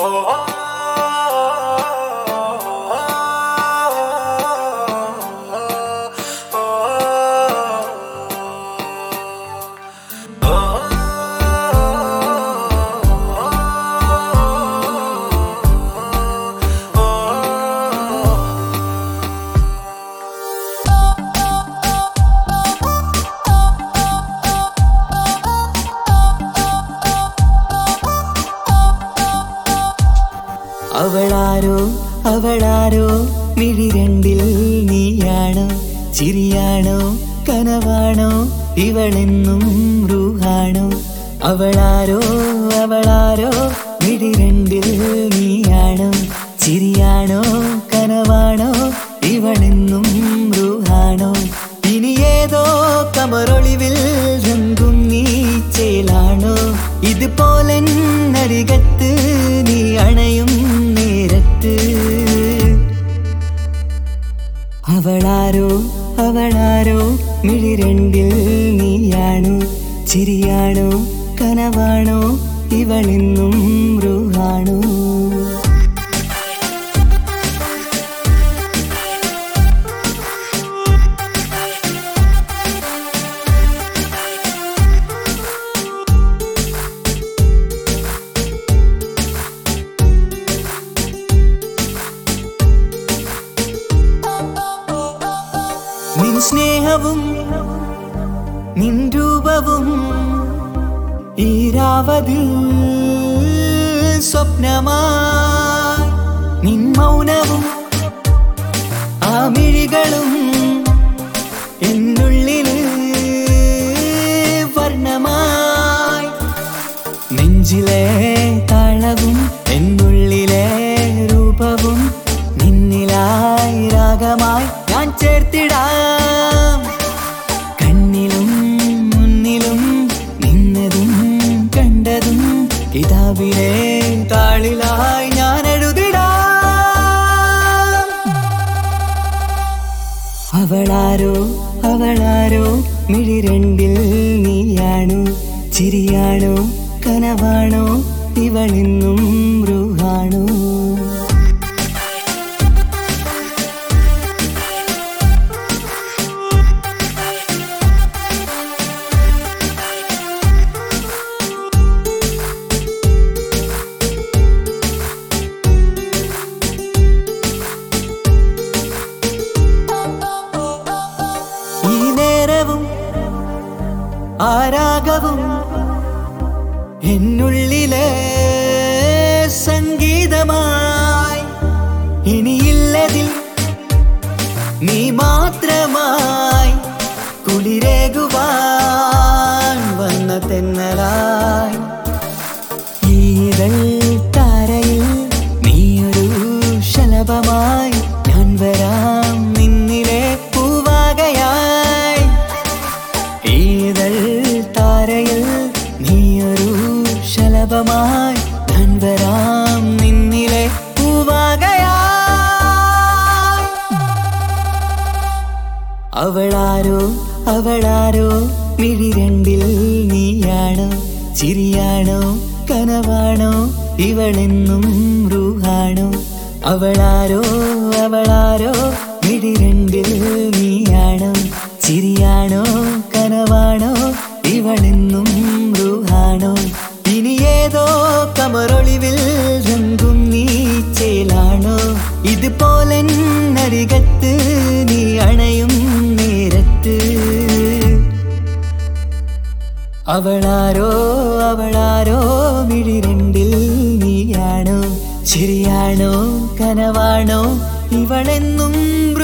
അവളാരോ അവളാരോ മിഴി രണ്ടിൽ നീയാണോ ചിരിയാണോ കനവാണോ ഇവളെന്നും റൂഹാണോ അവളാരോ അവളാരോ മിഴി രണ്ടിൽ നീയാണോ ചിരിയാണോ കനവാണോ ഇവളെന്നും റൂഹാണോ ഇനി ഏതോ കമറൊളിവിൽ രംഗും നീ ചേലാണോ ഇതുപോലെ നരികത്ത് നീ അണയും നേരത്ത് അവളാരോ അവളാരോ മിഴി രണ്ടിൽ നീയാണോ ചിരിയാണോ കനവാണോ ഇവളെന്നും റൂഹാണോ നിൻ സ്നേഹവും നിൻ രൂപവും ഈരാവതിൽ സ്വപ്നമായി നിൻ മൗനവും ആ മിഴികളും എന്നുള്ളിൽ വർണ്ണമായി നെഞ്ചിലെ താളവും എന്നുള്ളിലെ രൂപവും നിന്നിലായി രാഗമായി ഞാൻ ചേർത്തിടാം കണ്ണിലും മുന്നിലും നിന്നതും കണ്ടതും കിതാബിലെ താളിലായി ഞാൻ എഴുതിടാം അവളാരോ അവളാരോ മിഴി രണ്ടിൽ നീയാണോ ചിരിയാണോ കനവാണോ ഇവളെന്നും റൂഹാണോ ഈ നേരവും ആരാഗവും എന്നുള്ളിലെ സംഗീതമായി ഇനിയില്ലതിൽ നീ മാത്രമായി കുളിരേകുവാൻ വന്ന തെന്നലായി ഈതൾ താരയിൽ നീയൊരു ശലഭമായി ഞാൻ വരാം നിന്നിലെ പൂവാകയായി ഈതൾ താരയിൽ നീയൊരു ശലഭമായി ഞാൻ വരാം നിന്നിലെ പൂവാകയായി അവളാരോ അവളാരോ മിഴി രണ്ടിൽ നീയാണോ ചിരിയാണോ കനവാണോ ഇവളെന്നും റൂഹാണോ അവളാരോ അവളാരോ മിഴി രണ്ടിൽ നീയാണോ ചിരിയാണോ കനവാണോ ഇവളെന്നും റൂഹാണോ ഇനി ഏതോ കമറൊളിവിൽ രംഗും നീ ചേലാണോ ഇതുപോലെ നരികത്ത് നീ അണയും നേരത്ത് അവളാരോ അവളാരോ മിഴി രണ്ടിൽ നീയാണോ ശരിയാണോ കനവാണോ ഇവളെന്നും